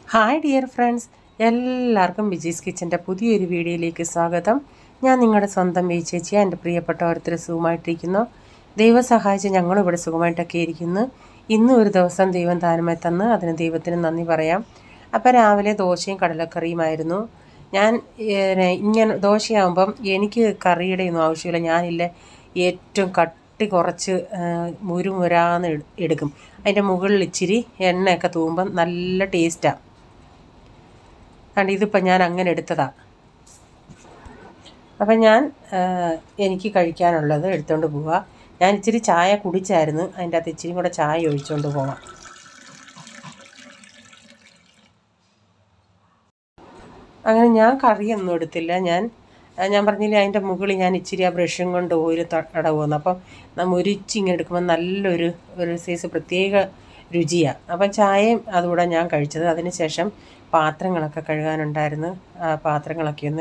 Hi dear friends എല്ലാവർക്കും ബിജീസ് കിച്ചൻ്റെ പുതിയൊരു വീഡിയോയിലേക്ക് സ്വാഗതം ഞാൻ നിങ്ങളുടെ സ്വന്തം ബി ചേച്ചി എൻ്റെ പ്രിയപ്പെട്ട ഓരോരുത്തർ സുഖമായിട്ടിരിക്കുന്നു ദൈവം സഹായിച്ച് ഞങ്ങളും ഇവിടെ സുഖമായിട്ടൊക്കെ ഇരിക്കുന്നു ഇന്നും ഒരു ദിവസം ദൈവം താരമായി തന്ന് അതിന് ദൈവത്തിന് നന്ദി പറയാം അപ്പോൾ രാവിലെ ദോശയും കടലക്കറിയുമായിരുന്നു ഞാൻ ഏഹ്, ഇങ്ങനെ ദോശയാകുമ്പം എനിക്ക് കറിയുടെ ഒന്നും ആവശ്യമില്ല ഞാനില്ല ഏറ്റവും കട്ടി കുറച്ച് ഏഹ്, മുരുമുരാന്ന് എട്- എടുക്കും അതിൻ്റെ മുകളിൽ ഇച്ചിരി എണ്ണയൊക്കെ തൂകുമ്പം നല്ല ടേസ്റ്റാണ് കണ്ട് ഇതിപ്പോൾ ഞാൻ അങ്ങനെ എടുത്തതാണ് അപ്പം ഞാൻ ആ, എനിക്ക് കഴിക്കാനുള്ളത് എടുത്തുകൊണ്ട് പോവുക ഞാൻ ഇച്ചിരി ചായ കുടിച്ചായിരുന്നു അതിൻ്റെ അകത്ത് ഇച്ചിരി കൂടെ ചായ ഒഴിച്ചുകൊണ്ട് പോവാം അങ്ങനെ ഞാൻ കറിയൊന്നും എടുത്തില്ല ഞാൻ ആ, ഞാൻ പറഞ്ഞില്ലേ അതിൻ്റെ മുകളിൽ ഞാൻ ഇച്ചിരി ആ ബ്രഷും കൊണ്ട് ഓയിൽ തടവുന്നു അപ്പം നമ്മൾ ഒരിച്ച് ഇങ്ങനെ എടുക്കുമ്പോൾ നല്ലൊരു ഒരു സൈസ് പ്രത്യേക രുചിയാണ് അപ്പം ചായയും അതുകൂടെ ഞാൻ കഴിച്ചത് അതിന് ശേഷം പാത്രങ്ങളൊക്കെ കഴുകാനുണ്ടായിരുന്നു ആ പാത്രങ്ങളൊക്കെ ഒന്ന്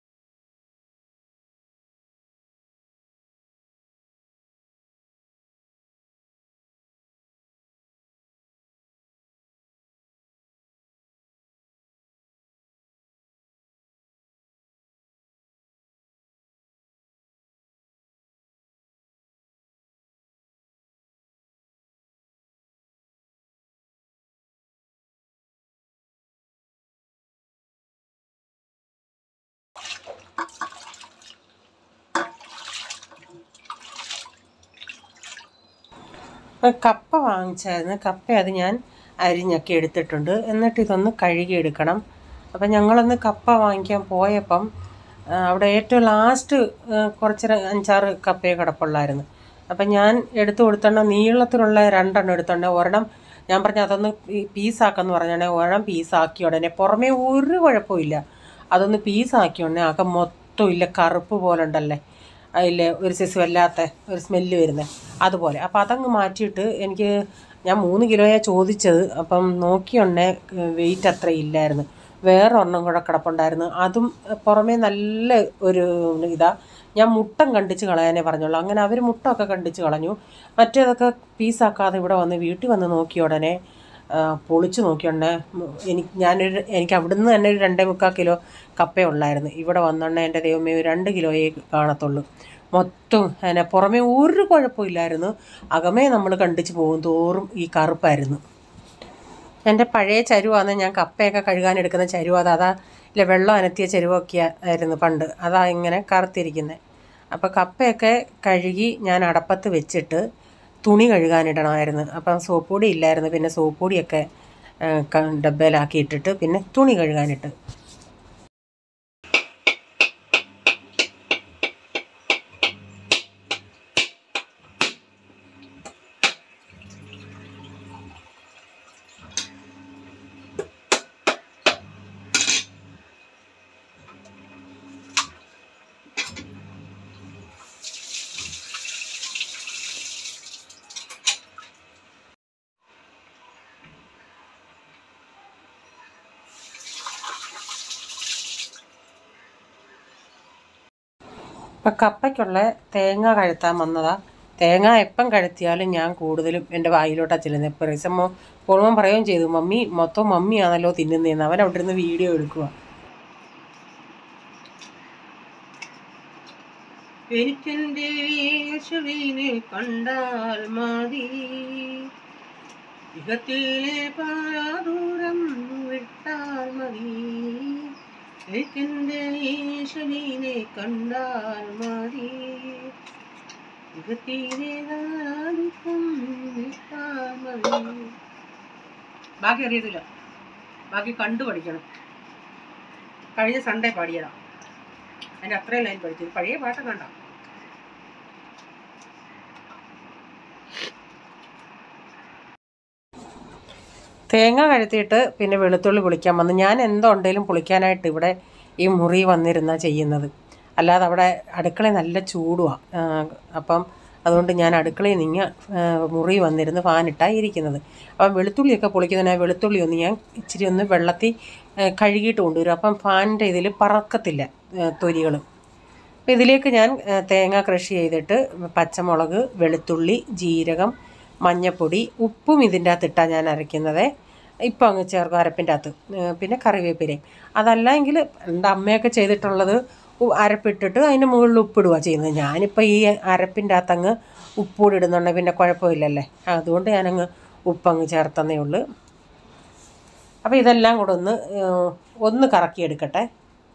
കപ്പ വാങ്ങിച്ചായിരുന്നു കപ്പ അത് ഞാൻ അരിഞ്ഞൊക്കെ എടുത്തിട്ടുണ്ട് എന്നിട്ട് ഇതൊന്ന് കഴുകിയെടുക്കണം അപ്പം ഞങ്ങളൊന്ന് കപ്പ വാങ്ങിക്കാൻ പോയപ്പം ആ, അവിടെ ഏറ്റവും ലാസ്റ്റ് കുറച്ച് ര- അഞ്ചാറ് കപ്പയെ കിടപ്പുള്ളായിരുന്നു അപ്പം ഞാൻ എടുത്തു കൊടുത്തോണ്ട് നീളത്തിലുള്ള രണ്ടെണ്ണം എടുത്തോണ്ട് ഒരെണ്ണം ഞാൻ പറഞ്ഞ അതൊന്ന് പീ- പീസാക്കെന്ന് പറഞ്ഞാണെ ഒരെണ്ണം പീസാക്കി ഉടനെ പുറമേ ഒരു കുഴപ്പമില്ല അതൊന്ന് പീസാക്കി ഉടനെ അകം മൊത്തം ഇല്ല കറുപ്പ് പോലെ ഉണ്ടല്ലേ അതിൽ ഒരു സൈസ് വല്ലാത്ത ഒരു സ്മെല്ല് വരുന്നത് അതുപോലെ അപ്പോൾ അതങ്ങ് മാറ്റിയിട്ട് എനിക്ക് ഞാൻ മൂന്ന് കിലോയാ ചോദിച്ചത് അപ്പം നോക്കിയുണ്ടേ വെയിറ്റ് അത്ര ഇല്ലായിരുന്നു വേറെ ഒരെണ്ണം കൂടെ കിടപ്പുണ്ടായിരുന്നു അതും പുറമേ നല്ല ഒരു ഇതാ ഞാൻ മുട്ടം കണ്ടിച്ച് കളയാനേ പറഞ്ഞുള്ളൂ അങ്ങനെ അവർ മുട്ടമൊക്കെ കണ്ടിച്ച് കളഞ്ഞു മറ്റേതൊക്കെ പീസാക്കാതെ ഇവിടെ വന്ന് വീട്ടിൽ വന്ന് നോക്കിയ ഉടനെ ആ, പൊളിച്ച് നോക്കിയുണ്ടേ എനിക്ക് ഞാനൊരു എനിക്ക് അവിടുന്ന് തന്നെ ഒരു രണ്ടേ മുക്കാൽ കിലോ കപ്പ ഉള്ളായിരുന്നു ഇവിടെ വന്നോണ്ടേ എൻ്റെ ദൈവമേ ഒരു രണ്ട് കിലോയേ കാണത്തുള്ളൂ മൊത്തം അതിനെ പുറമേ ഒരു കുഴപ്പമില്ലായിരുന്നു അകമേ നമ്മൾ കണ്ടിച്ച് പോകും തോറും ഈ കറുപ്പായിരുന്നു എൻ്റെ പഴയ ചരുവാണ് ഞാൻ കപ്പയൊക്കെ കഴുകാൻ എടുക്കുന്ന ചരുവ അത് അതാ ഇല്ല വെള്ളം അനത്തിയ ചരുവൊക്കെ ആയിരുന്നു പണ്ട് അതാ ഇങ്ങനെ കറുത്തിരിക്കുന്നത് അപ്പോൾ കപ്പയൊക്കെ കഴുകി ഞാൻ അടപ്പത്ത് വെച്ചിട്ട് തുണി കഴുകാനിടണമായിരുന്നു അപ്പം സോപ്പ് പൊടി ഇല്ലായിരുന്നു പിന്നെ സോപ്പ് പൊടിയൊക്കെ ആ, ക- ഡബ്ബയിലാക്കി ഇട്ടിട്ട് പിന്നെ തുണി കഴുകാനിട്ട് ഇപ്പം കപ്പയ്ക്കുള്ള തേങ്ങ കഴുത്താൻ വന്നതാ തേങ്ങ എപ്പം കഴുത്തിയാലും ഞാൻ കൂടുതലും എൻ്റെ വായിലോട്ടാണ് ചെല്ലുന്നത് ഇപ്പോൾ റീസം പോളുമ്പം പറയുകയും ചെയ്തു മമ്മി മൊത്തം മമ്മിയാണല്ലോ തിന്നുന്നതെന്ന് അവൻ അവിടെ ഇരുന്ന് വീഡിയോ എടുക്കുക എനിക്കെൻ്റെ യേശുവിനെ കണ്ടാൽ മതി ഇഹത്തിലെ പാരാദൂരം വിട്ടാൽ മതി എനിക്കെൻ്റെ യേശുവിനെ കണ്ടാൽ മതി ഇഹത്തിലെ ദുഃഖം വിട്ടാൽ മതി ബാക്കി അറിയത്തില്ല ബാക്കി കണ്ടു പഠിക്കണം കഴിഞ്ഞ സൺഡേ പാടിയതാ അതിൻ്റെ അത്രയും ലൈൻ പഠിച്ചത് പഴയ പാട്ടൊക്കെ കണ്ട തേങ്ങ കഴുത്തിയിട്ട് പിന്നെ വെളുത്തുള്ളി പൊളിക്കാൻ വന്നു ഞാൻ എന്തുണ്ടെങ്കിലും പൊളിക്കാനായിട്ട് ഇവിടെ ഈ മുറി വന്നിരുന്ന ചെയ്യുന്നത് അല്ലാതെ അവിടെ അടുക്കള നല്ല ചൂടുവാണ് അപ്പം അതുകൊണ്ട് ഞാൻ അടുക്കളയിൽ നിന്ന് മുറി വന്നിരുന്ന് ഫാനിട്ടാണ് ഇരിക്കുന്നത് അപ്പം വെളുത്തുള്ളിയൊക്കെ പൊളിക്കുന്നതിനായി വെളുത്തുള്ളി ഒന്ന് ഞാൻ ഇച്ചിരി ഒന്ന് വെള്ളത്തിൽ ആ, കഴുകിയിട്ട് കൊണ്ടുവരും അപ്പം ഫാനിൻ്റെ ഇതിൽ പറക്കത്തില്ല തൊലികൾ അപ്പോൾ ഇതിലേക്ക് ഞാൻ ആ, തേങ്ങ ക്രഷ് ചെയ്തിട്ട് പച്ചമുളക് വെളുത്തുള്ളി ജീരകം മഞ്ഞപ്പൊടി ഉപ്പും ഇതിൻ്റെ അകത്തിട്ടാണ് ഞാൻ അരയ്ക്കുന്നത് ഇപ്പം അങ്ങ് ചേർക്കും അരപ്പിൻ്റെ അകത്ത് ഏ, പിന്നെ കറിവേപ്പിലയും അതല്ലെങ്കിൽ എൻ്റെ അമ്മയൊക്കെ ചെയ്തിട്ടുള്ളത് ഉ- അരപ്പിട്ടിട്ട് അതിൻ്റെ മുകളിൽ ഉപ്പിടുക ചെയ്യുന്നത് ഞാനിപ്പോൾ ഈ അരപ്പിൻ്റെ അകത്ത് അങ്ങ് ഉപ്പൂടി ഇടുന്നുണ്ടെങ്കിൽ പിന്നെ കുഴപ്പമില്ലല്ലേ അതുകൊണ്ട് ഞാനങ്ങ് ഉപ്പങ്ങ് ചേർത്തന്നേ ഉള്ളൂ അപ്പോൾ ഇതെല്ലാം കൂടെ ഒന്ന് ഏ, ഒന്ന് കറക്കിയെടുക്കട്ടെ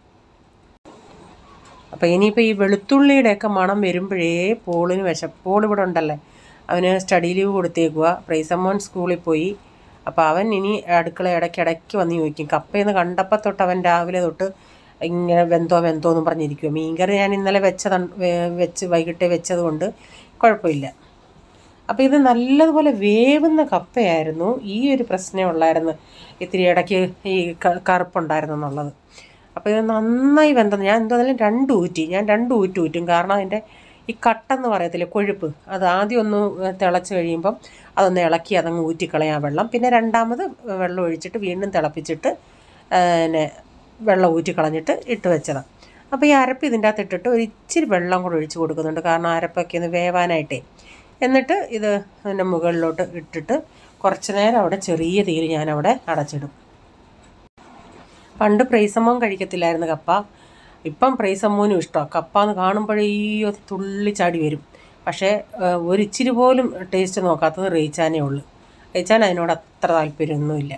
അപ്പോൾ ഇനിയിപ്പോൾ ഈ വെളുത്തുള്ളിയുടെയൊക്കെ മണം വരുമ്പോഴേ പോളിന് വിശ പോൾ ഇവിടെ ഉണ്ടല്ലേ അവന് സ്റ്റഡി ലീവ് കൊടുത്തേക്കുക പ്രൈസമ്മോൻ സ്കൂളിൽ പോയി അപ്പോൾ അവൻ ഇനി അടുക്കള ഇടയ്ക്കിടയ്ക്ക് വന്ന് ചോദിക്കും കപ്പയെന്ന് കണ്ടപ്പോൾ തൊട്ട് അവൻ രാവിലെ തൊട്ട് ഇങ്ങനെ വെന്തോ വെന്തോ എന്ന് പറഞ്ഞിരിക്കും മീൻകറി ഞാൻ ഇന്നലെ വെച്ചത് വെച്ച് വൈകിട്ടേ വെച്ചത് കൊണ്ട് കുഴപ്പമില്ല അപ്പോൾ ഇത് നല്ലതുപോലെ വേവുന്ന കപ്പയായിരുന്നു ഈ ഒരു പ്രശ്നമേ ഉള്ളായിരുന്നു ഇത്തിരി ഇടയ്ക്ക് ഈ ക- കറുപ്പുണ്ടായിരുന്നു എന്നുള്ളത് അപ്പോൾ ഇത് നന്നായി വെന്തത് ഞാൻ എന്തായാലും രണ്ട് ഊറ്റി ഞാൻ രണ്ട് ഊറ്റ് ഊറ്റും കാരണം അതിൻ്റെ ഈ കട്ടെന്ന് പറയത്തില്ലേ കൊഴുപ്പ് അത് ആദ്യം ഒന്ന് തിളച്ച് കഴിയുമ്പം അതൊന്ന് ഇളക്കി അതങ്ങ് ഊറ്റിക്കളയാം വെള്ളം പിന്നെ രണ്ടാമത് വെള്ളം ഒഴിച്ചിട്ട് വീണ്ടും തിളപ്പിച്ചിട്ട് ആ, പിന്നെ വെള്ളം ഊറ്റി കളഞ്ഞിട്ട് ഇട്ട് വെച്ചതാണ് അപ്പോൾ ഈ അരപ്പ് ഇതിൻ്റെ അകത്ത് ഇട്ടിട്ട് ഒരു ഇച്ചിരി വെള്ളം കൂടെ ഒഴിച്ച് കൊടുക്കുന്നുണ്ട് കാരണം അരപ്പൊക്കെ ഒന്ന് വേവാനായിട്ടേ എന്നിട്ട് ഇത് അതിൻ്റെ മുകളിലോട്ട് ഇട്ടിട്ട് കുറച്ച് നേരം അവിടെ ചെറിയ തീയിൽ ഞാനവിടെ അടച്ചിടും പണ്ട് പ്രൈസമ്മോൻ കഴിക്കത്തില്ലായിരുന്നു കപ്പ ഇപ്പം പ്രൈസമ്മോനും ഇഷ്ടമാണ് കപ്പ എന്ന് കാണുമ്പോഴേ ഈ ഒരു തുള്ളി ചാടി വരും പക്ഷേ ഏഹ്, ഒരു ഇച്ചിരി പോലും ടേസ്റ്റ് നോക്കാത്തത് റേച്ചാനേ ഉള്ളൂ റേച്ചാൻ അതിനോട് അത്ര താല്പര്യമൊന്നുമില്ല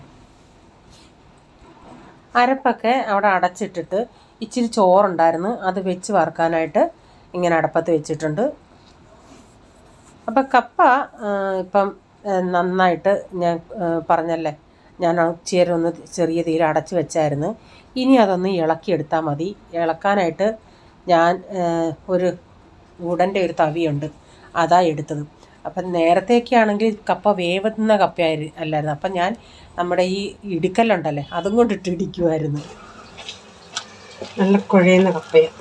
അരപ്പൊക്കെ അവിടെ അടച്ചിട്ടിട്ട് ഇച്ചിരി ചോറുണ്ടായിരുന്നു അത് വെച്ച് വറുക്കാനായിട്ട് ഇങ്ങനെ അടപ്പത്ത് വെച്ചിട്ടുണ്ട് അപ്പം കപ്പ ആ, ഇപ്പം ആ, നന്നായിട്ട് ഞാൻ ആ, പറഞ്ഞല്ലേ ഞാൻ ചേരം ഒന്ന് ചെറിയ തീരെ അടച്ച് വെച്ചായിരുന്നു ഇനി അതൊന്ന് ഇളക്കിയെടുത്താൽ മതി ഇളക്കാനായിട്ട് ഞാൻ ആ, ഒരു ഉടൻ്റെ ഒരു തവിയുണ്ട് അതാ എടുത്തത് അപ്പം നേരത്തെയൊക്കെ ആണെങ്കിൽ കപ്പ വേവുന്ന കപ്പയായി അല്ലായിരുന്നു അപ്പം ഞാൻ നമ്മുടെ ഈ ഇടുക്കലുണ്ടല്ലേ അതും കൊണ്ടിട്ട് ഇടിക്കുമായിരുന്നു നല്ല കുഴയുന്ന കപ്പയാണ്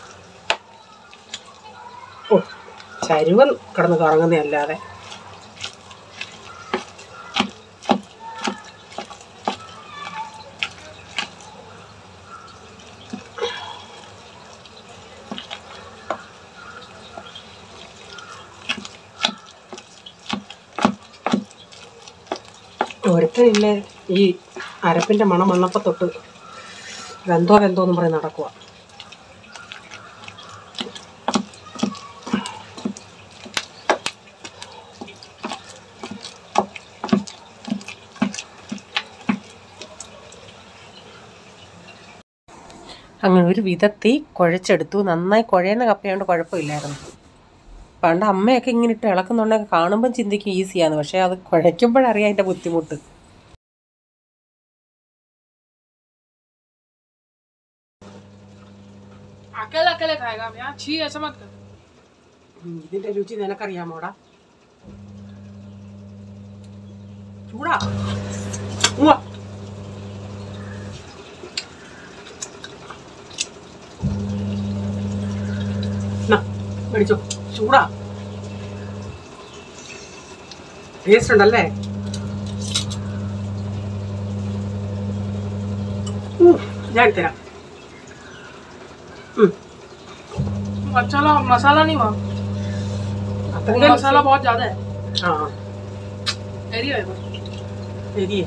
ഓ ചരുവൻ കിടന്ന് കറങ്ങുന്നതല്ലാതെ ഒരുത്തനില്ലേ ഈ അരപ്പിൻ്റെ മണം വന്നപ്പോൾ തൊട്ട് വെന്തോ വെന്തോ എന്ന് പറഞ്ഞ് നടക്കുക അങ്ങനെ ഒരു വിധത്തിൽ കുഴച്ചെടുത്തു നന്നായി കുഴയുന്ന കപ്പയാണ്ട് കുഴപ്പമില്ലായിരുന്നു പണ്ട് അമ്മയൊക്കെ ഇങ്ങനെ ഇട്ട് ഇളക്കുന്നുണ്ടെങ്കിൽ കാണുമ്പം ചിന്തിക്കും ഈസിയാണ് പക്ഷേ അത് കുഴയ്ക്കുമ്പോഴറിയാം അതിൻ്റെ ബുദ്ധിമുട്ട് अकेला अकेले खाएगा अब यहाँ छी ऐसा मत कर ഇതിന്റെ രുചി നിനക്കറിയാമോടാ ചൂടാ ഉവ്വ. നാ, മേടിച്ചോ ചൂടാ ടേസ്റ്റ് ഉണ്ടല്ലേ ഉം, ഞാൻ തരാം ഉം, मसाला मसाला नहीं वहाँ അത്രയും मसाला बहुत ज्यादा है ആ एरिया है बस ശരി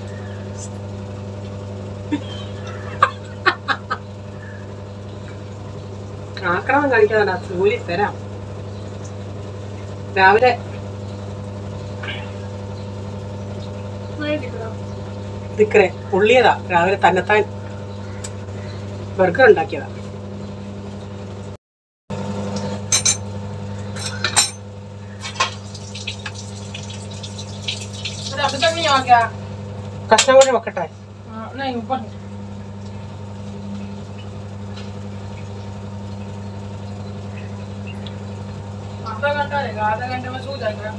ആക്രമം കാണിക്കാതെ ജോലി തരാം രാവിലെ नहीं दिख रहा ദിക്കറെ പുള്ളിയതാ രാവിലെ തന്നെത്താൻ ബർഗർ ഉണ്ടാക്കിയതാ अरे अभी तक नहीं आ गया കഷ്ണം കൂടെ വെക്കട്ടെ हाँ, नहीं ऊपर नहीं। आधा घंटा रहेगा आधा घंटे में सो जाएगा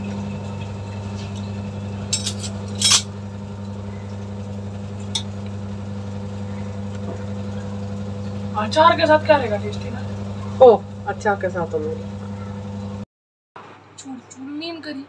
अचार के साथ क्या रहेगा टेस्टी ना ഓ അച്ചാ के साथ ഒന്നുമില്ല चूड़ चूड़नी करी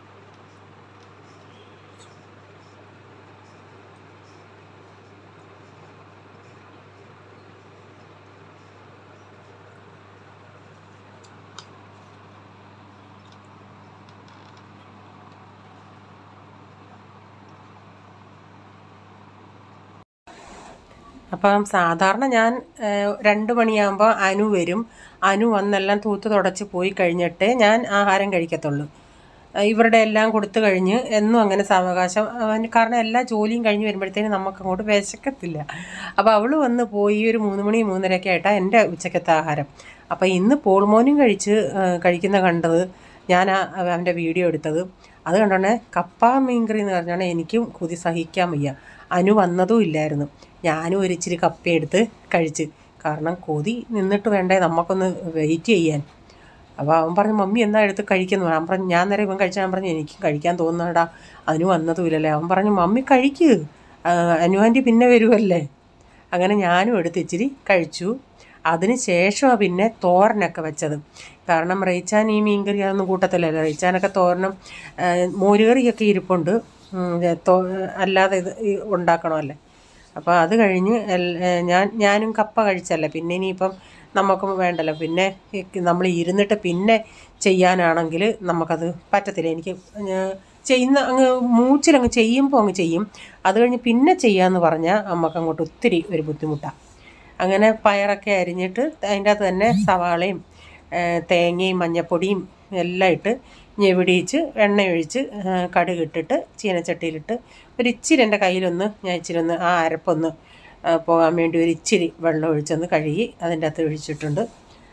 അപ്പം സാധാരണ ഞാൻ ഏഹ്, രണ്ട് മണിയാകുമ്പോൾ അനു വരും അനു വന്നെല്ലാം തൂത്ത് തുടച്ച് പോയി കഴിഞ്ഞിട്ടേ ഞാൻ ആഹാരം കഴിക്കത്തുള്ളൂ ഏഹ്, ഇവരുടെ എല്ലാം കൊടുത്തു കഴിഞ്ഞ് എന്നും അങ്ങനെ സാവകാശം അവന് കാരണം എല്ലാ ജോലിയും കഴിഞ്ഞ് വരുമ്പോഴത്തേനും നമുക്ക് അങ്ങോട്ട് വിശക്കത്തില്ല അപ്പോൾ അവൾ വന്ന് പോയി ഒരു മൂന്ന് മണി മൂന്നരയൊക്കെ ആയിട്ടാണ് എൻ്റെ ഉച്ചക്കത്തെ ആഹാരം അപ്പോൾ ഇന്ന് പോൾമോനും കഴിച്ച് ഏഹ്, കഴിക്കുന്ന കണ്ടത് ഞാൻ ആ അവൻ്റെ വീഡിയോ എടുത്തത് അത് കണ്ടോണേ കപ്പ മീൻകറി എന്ന് പറഞ്ഞാൽ എനിക്കും കൊതി സഹിക്കാൻ വയ്യ അനു വന്നതും ഇല്ലായിരുന്നു ഞാനും ഒരു ഇച്ചിരി കപ്പ എടുത്ത് കഴിച്ച് കാരണം കൊതി നിന്നിട്ട് വേണ്ടേ നമുക്കൊന്ന് വെയിറ്റ് ചെയ്യാൻ അപ്പോൾ അവൻ പറഞ്ഞു മമ്മി എന്നാ എടുത്ത് കഴിക്കുന്നു ഞാൻ പറഞ്ഞു ഞാൻ നേരം ഇവൻ കഴിച്ചാൽ പറഞ്ഞു എനിക്കും കഴിക്കാൻ തോന്നുന്നടാ അനു വന്നതും ഇല്ലല്ലേ അവൻ പറഞ്ഞു മമ്മി കഴിക്ക് ആ, അനു ആൻറ്റി പിന്നെ വരുമല്ലേ അങ്ങനെ ഞാനും എടുത്ത് ഇച്ചിരി കഴിച്ചു അതിന് ശേഷമാണ് പിന്നെ തോരനൊക്കെ വെച്ചത് കാരണം റയിച്ചാൻ ഈ മീൻകറി അതൊന്നും കൂട്ടത്തില്ലല്ലോ റയിച്ചാനൊക്കെ തോരനും ആ, മോരുകറിയൊക്കെ ഇരിപ്പുണ്ട് ഉം, തോ അല്ലാതെ ഇത് ഈ ഉണ്ടാക്കണമല്ലേ അപ്പോൾ അത് കഴിഞ്ഞ് എൽ- ഏ, ഞാൻ ഞാനും കപ്പ കഴിച്ചല്ലേ പിന്നെ ഇനിയിപ്പം നമുക്ക് വേണ്ടല്ലോ പിന്നെ നമ്മൾ ഇരുന്നിട്ട് പിന്നെ ചെയ്യാനാണെങ്കിൽ നമുക്കത് പറ്റത്തില്ല എനിക്ക് ഞാൻ ചെയ്യുന്ന അങ്ങ് മൂച്ചിലങ്ങ് ചെയ്യുമ്പോൾ അങ്ങ് ചെയ്യും അത് കഴിഞ്ഞ് പിന്നെ ചെയ്യാമെന്ന് പറഞ്ഞാൽ നമുക്ക് അങ്ങോട്ട് ഒത്തിരി ഒരു ബുദ്ധിമുട്ടാണ് അങ്ങനെ പയറൊക്കെ അരിഞ്ഞിട്ട് അതിൻ്റെ അകത്ത് തന്നെ സവാളയും ഏ, തേങ്ങയും മഞ്ഞപ്പൊടിയും എല്ലാം ഇട്ട് ഞെവിടിയിച്ച് എണ്ണയൊഴിച്ച് ഏ, കടുകിട്ടിട്ട് ചീനച്ചട്ടിയിലിട്ട് ഒരു ഇച്ചിരി എൻ്റെ കയ്യിലൊന്ന് ഞാൻ ഇച്ചിരി ഒന്ന് ആ അരപ്പൊന്ന് ആ, പോകാൻ വേണ്ടി ഒരു ഇച്ചിരി വെള്ളം ഒഴിച്ചൊന്ന് കഴുകി അതിൻ്റെ അകത്ത് ഒഴിച്ചിട്ടുണ്ട്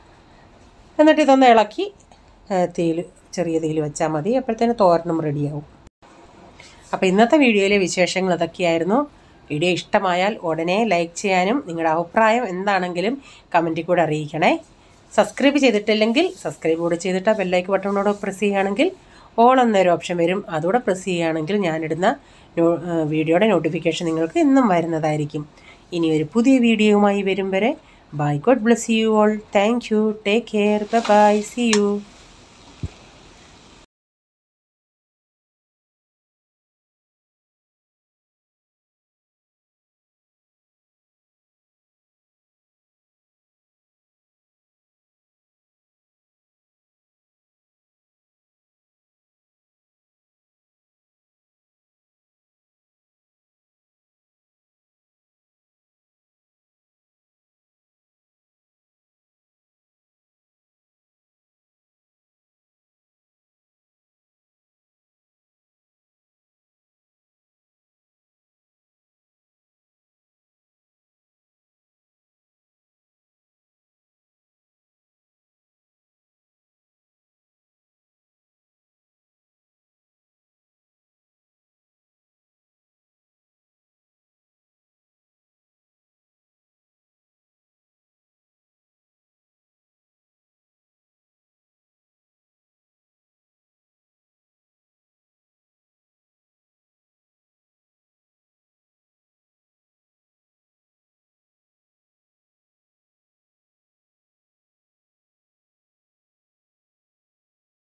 എന്നിട്ട് ഇതൊന്ന് ഇളക്കി തീയിൽ ചെറിയ തീയിൽ വെച്ചാൽ മതി അപ്പോഴത്തേന് തോരനും റെഡിയാവും അപ്പോൾ ഇന്നത്തെ വീഡിയോയിലെ വിശേഷങ്ങൾ ഇതൊക്കെയായിരുന്നു വീഡിയോ ഇഷ്ടമായാൽ ഉടനെ ലൈക്ക് ചെയ്യാനും നിങ്ങളുടെ അഭിപ്രായം എന്താണെങ്കിലും കമൻറ്റിൽ കൂടെ അറിയിക്കണേ സബ്സ്ക്രൈബ് ചെയ്തിട്ടില്ലെങ്കിൽ സബ്സ്ക്രൈബ് കൂടെ ചെയ്തിട്ട് ആ ബെല്ലൈക്ക് ബട്ടണോട് പ്രസ് ചെയ്യുകയാണെങ്കിൽ ഓൾ എന്നൊരു ഓപ്ഷൻ വരും അതുകൂടെ പ്രസ് ചെയ്യുകയാണെങ്കിൽ ഞാനിടുന്ന നോ- ആ, വീഡിയോയുടെ നോട്ടിഫിക്കേഷൻ നിങ്ങൾക്ക് ഇന്നും വരുന്നതായിരിക്കും ഇനി ഒരു പുതിയ വീഡിയോയുമായി വരും വരെ bye God bless you all thank you take care bye see U